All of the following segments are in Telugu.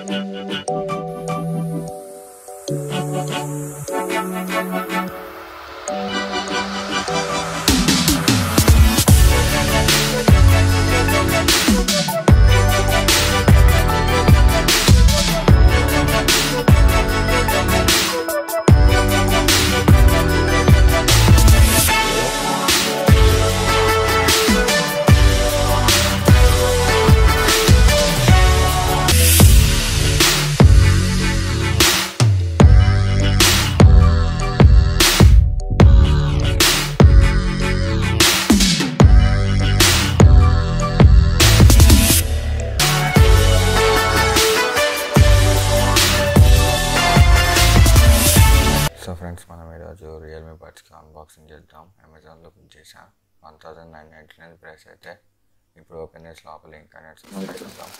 సో ఫ్రెండ్స్ మనం ఈరోజు రియల్మీ బడ్స్కి అన్బాక్సింగ్ చేద్దాం అమెజాన్లో బుక్ చేసాం one thousand nine ninety nine price అయితే ఇప్పుడు ఓపెన్ చేసి లోపల ఇంకా నెట్స్ చూద్దాం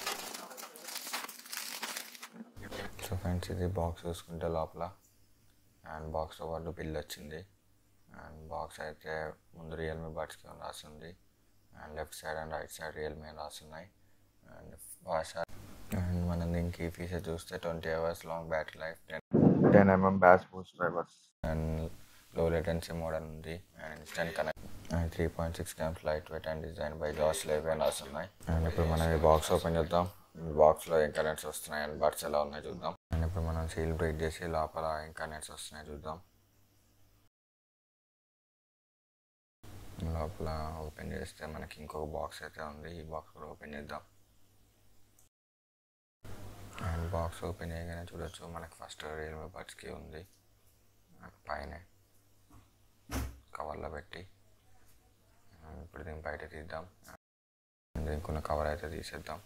సో ఫ్రెండ్స్ ఇది బాక్స్ చూసుకుంటే లోపల అండ్ బాక్స్తో పాటు బిల్ వచ్చింది అండ్ బాక్స్ అయితే ముందు రియల్మీ బడ్స్కి రాస్తుంది and left side and right side Realme రాస్తున్నాయి అండ్ ఫాస్ట్ అండ్ మనం దీనికి ఫీచర్ చూస్తే twenty hours long battery life ten ten MM bass boost drivers and low latency mode అని ఉంది and instant connect and three point six grams light weight and design by Jose Levy అని రాస్తున్నాయి అండ్ ఇప్పుడు మనం ఈ బాక్స్ ఓపెన్ చేద్దాం ఈ బాక్స్లో ఏం కరెంట్స్ వస్తున్నాయి అండ్ బడ్స్ ఎలా ఉన్నాయి చూద్దాం అండ్ ఇప్పుడు మనం సీల్ బ్రేక్ చేసి లోపల ఏం కరెంట్స్ వస్తున్నాయి చూద్దాం లోపల ఓపెన్ చేస్తే మనకి ఇంకొక బాక్స్ అయితే ఉంది ఈ బాక్స్ కూడా ఓపెన్ చేద్దాం అండ్ బాక్స్ ఓపెన్ చేయగానే చూడొచ్చు మనకి ఫస్ట్ రియల్మీ బడ్స్కి ఉంది పైన కవర్లో పెట్టి ఇప్పుడు దీన్ని బయట తీద్దాం దీనికి ఉన్న కవర్ అయితే తీసేద్దాం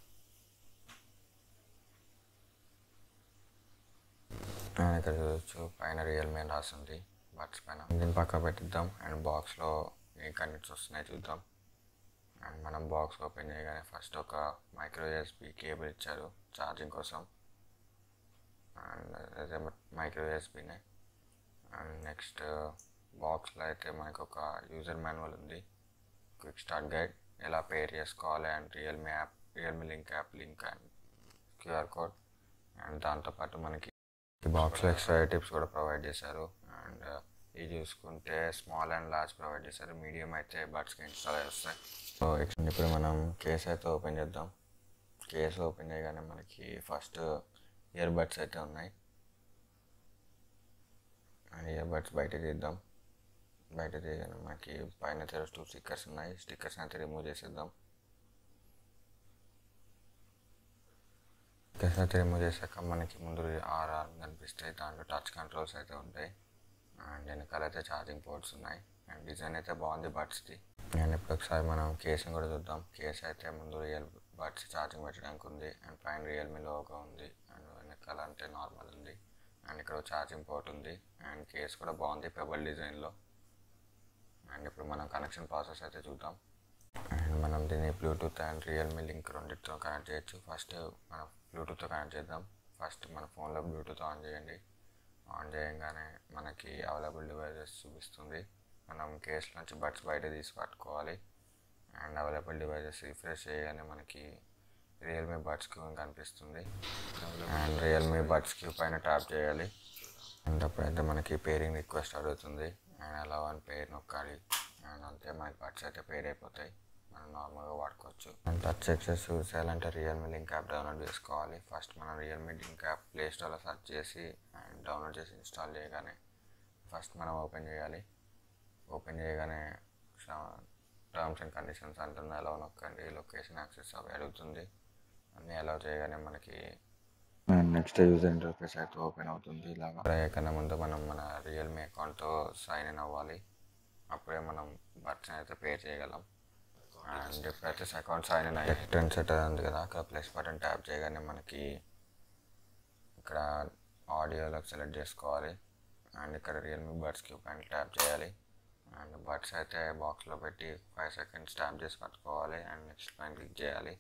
అండ్ ఇక్కడ చూడొచ్చు పైన రియల్మీ అని రాస్తుంది బడ్స్ పైన దీన్ని పక్క పెట్టిద్దాం అండ్ బాక్స్లో ఏం కనెక్ట్స్ వస్తున్నాయి చూద్దాం అండ్ మనం బాక్స్ ఓపెన్ చేయగానే ఫస్ట్ ఒక మైక్రో యూఎస్బి కేబుల్ ఇచ్చారు ఛార్జింగ్ కోసం అండ్ అదే మైక్రో యూఎస్బీనే అండ్ నెక్స్ట్ బాక్స్లో అయితే మనకు ఒక యూజర్ మాన్యువల్ ఉంది క్విక్ స్టార్ట్ గైడ్ ఎలా పేర్ చేసుకోవాలి and Realme app Realme link app link and QR code and దాంతోపాటు మనకి ఈ బాక్స్లో ఎక్స్ట్రా టిప్స్ కూడా ప్రొవైడ్ చేశారు అండ్ ఇది చూసుకుంటే స్మాల్ అండ్ లార్జ్ ప్రొవైడ్ చేశారు మీడియం అయితే బడ్స్కి ఇన్స్టాల్ అయి వస్తాయి సో ఇప్పుడు మనం కేస్ అయితే ఓపెన్ చేద్దాం కేస్ ఓపెన్ చేయగానే మనకి ఫస్ట్ ఇయర్ బడ్స్ అయితే ఉన్నాయి అండ్ ఇయర్ బడ్స్ బయట తీద్దాం బయట తీయగానే మనకి పైన తెర టూ స్టిక్కర్స్ ఉన్నాయి స్టిక్కర్స్ అయితే రిమూవ్ చేసేద్దాం స్టిక్కర్స్ అయితే రిమూవ్ చేశాక మనకి ముందు ఆర్ఆర్ కనిపిస్తాయి దాంట్లో టచ్ కంట్రోల్స్ అయితే ఉంటాయి అండ్ వెనకాల అయితే ఛార్జింగ్ పోర్ట్స్ ఉన్నాయి అండ్ డిజైన్ అయితే బాగుంది బడ్స్ది అండ్ ఇప్పుడు ఒకసారి మనం కేసుని కూడా చూద్దాం కేస్ అయితే ముందు రియల్ బడ్స్ ఛార్జింగ్ పెట్టడానికి ఉంది అండ్ పైన రియల్మీ లోగో ఉంది అండ్ వెనకాల అంటే నార్మల్ ఉంది అండ్ ఇక్కడ ఛార్జింగ్ పోర్ట్ ఉంది అండ్ కేస్ కూడా బాగుంది పెబల్ డిజైన్లో అండ్ ఇప్పుడు మనం కనెక్షన్ ప్రాసెస్ అయితే చూద్దాం అండ్ మనం దీన్ని బ్లూటూత్ అండ్ రియల్మీ లింక్ రెండింటితో కనెక్ట్ చేయొచ్చు ఫస్ట్ మనం బ్లూటూత్తో కనెక్ట్ చేద్దాం ఫస్ట్ మన ఫోన్లో బ్లూటూత్ ఆన్ చేయండి ఆన్ చేయగానే మనకి అవైలబుల్ డివైజెస్ చూపిస్తుంది మనం కేస్ నుంచి బడ్స్ బయట తీసి పట్టుకోవాలి అండ్ అవైలబుల్ డివైజెస్ రిఫ్రెష్ చేయగానే మనకి రియల్మీ బడ్స్ క్యూ కనిపిస్తుంది అండ్ రియల్మీ బడ్స్ క్యూ పైన ట్యాప్ చేయాలి అండ్ అప్పుడైతే మనకి పేరింగ్ రిక్వెస్ట్ అడుగుతుంది అండ్ అలా వన్ పేర్ నొక్కాలి అండ్ అంతే మనకి బడ్స్ అయితే పేర్ అయిపోతాయి మనం నార్మల్గా వాడుకోవచ్చు అండ్ టచ్ ఎక్సెస్ యూజ్ చేయాలంటే రియల్మీ లింక్ యాప్ డౌన్లోడ్ చేసుకోవాలి ఫస్ట్ మనం రియల్మీ లింక్ యాప్ ప్లే స్టోర్లో సెర్చ్ చేసి అండ్ డౌన్లోడ్ చేసి ఇన్స్టాల్ చేయగానే ఫస్ట్ మనం ఓపెన్ చేయాలి ఓపెన్ చేయగానే టర్మ్స్ అండ్ కండిషన్స్ అంటుంది అలా నొక్కండి లొకేషన్ యాక్సెస్ అవి అడుగుతుంది అన్నీ అలౌ చేయగానే మనకి నెక్స్ట్ యూజర్ ఇంటర్ఫేస్ అయితే ఓపెన్ అవుతుంది ఇలాగా కన్నా ముందు మనం మన రియల్మీ అకౌంట్తో సైన్ ఇన్ అవ్వాలి అప్పుడే మనం బర్త్ని అయితే పే చేయగలం అండ్ ఇప్పుడైతే అకౌంట్ సైన్ ఇన్ అయ్యి టెన్ సెట్ ఉంది కదా అక్కడ ప్లస్ బటన్ ట్యాప్ చేయగానే మనకి ఇక్కడ ఆడియోలోకి సెలెక్ట్ చేసుకోవాలి అండ్ ఇక్కడ రియల్మీ బడ్స్కి పైన ట్యాప్ చేయాలి అండ్ బడ్స్ అయితే బాక్స్లో పెట్టి ఫైవ్ సెకండ్స్ ట్యాప్ చేసి పట్టుకోవాలి అండ్ నెక్స్ట్ పైన క్లిక్ చేయాలి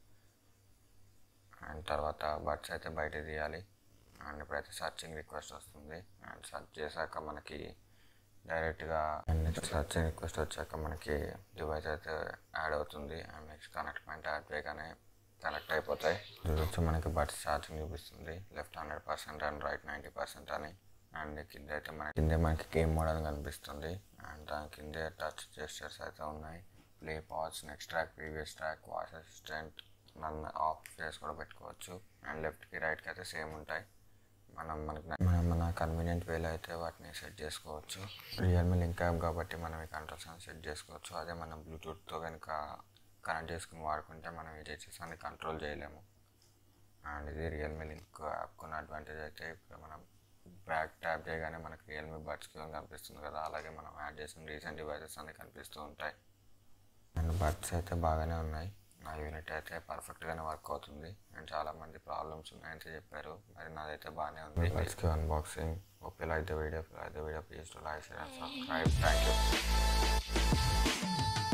అండ్ తర్వాత బడ్స్ అయితే బయట తీయాలి అండ్ ఇప్పుడైతే సర్చింగ్ రిక్వెస్ట్ వస్తుంది అండ్ సెర్చ్ చేశాక మనకి డైరెక్ట్గా అండ్ నెక్స్ట్ సర్చింగ్ రిక్వెస్ట్ వచ్చాక మనకి డివైస్ అయితే యాడ్ అవుతుంది and next connect point add చేయగానే కనెక్ట్ అయిపోతాయి చూడొచ్చు మనకి బడ్స్ ఛార్జింగ్ చూపిస్తుంది left hundred percent and right ninety percent అని అండ్ కింద అయితే మన కింద మనకి గేమ్ మోడల్ కనిపిస్తుంది అండ్ దాని కిందే టచ్ జెస్టర్స్ అయితే ఉన్నాయి play pause next track previous track voice assistant నన్ను ఆఫ్ చేసి కూడా పెట్టుకోవచ్చు అండ్ లెఫ్ట్కి రైట్కి అయితే సేమ్ ఉంటాయి మనం మనకి మనం మన కన్వీనియంట్ వేలో అయితే వాటిని సెట్ చేసుకోవచ్చు రియల్మీ లింక్ యాప్ కాబట్టి మనం ఈ కంట్రోల్స్ అని సెట్ చేసుకోవచ్చు అదే మనం బ్లూటూత్తో కనుక కనెక్ట్ చేసుకుని వాడుకుంటే మనం ఈ జెచెస్ అన్ని కంట్రోల్ చేయలేము అండ్ ఇది రియల్మీ లింక్ యాప్ కొన్న అడ్వాంటేజ్ అయితే ఇప్పుడు మనం బ్యాక్ ట్యాప్ చేయగానే మనకి రియల్మీ బడ్స్కి కనిపిస్తుంది కదా అలాగే మనం యాడ్ చేసిన రీసెంట్ డివైసెస్ అన్ని కనిపిస్తూ ఉంటాయి అండ్ బడ్స్ అయితే బాగానే ఉన్నాయి నా యూనిట్ అయితే పర్ఫెక్ట్గానే వర్క్ అవుతుంది అండ్ చాలామంది ప్రాబ్లమ్స్ ఉన్నాయని చెప్పారు మరి నాదైతే బాగానే ఉంది బడ్స్కి unboxing okay like the video like the video please to like share and subscribe thank you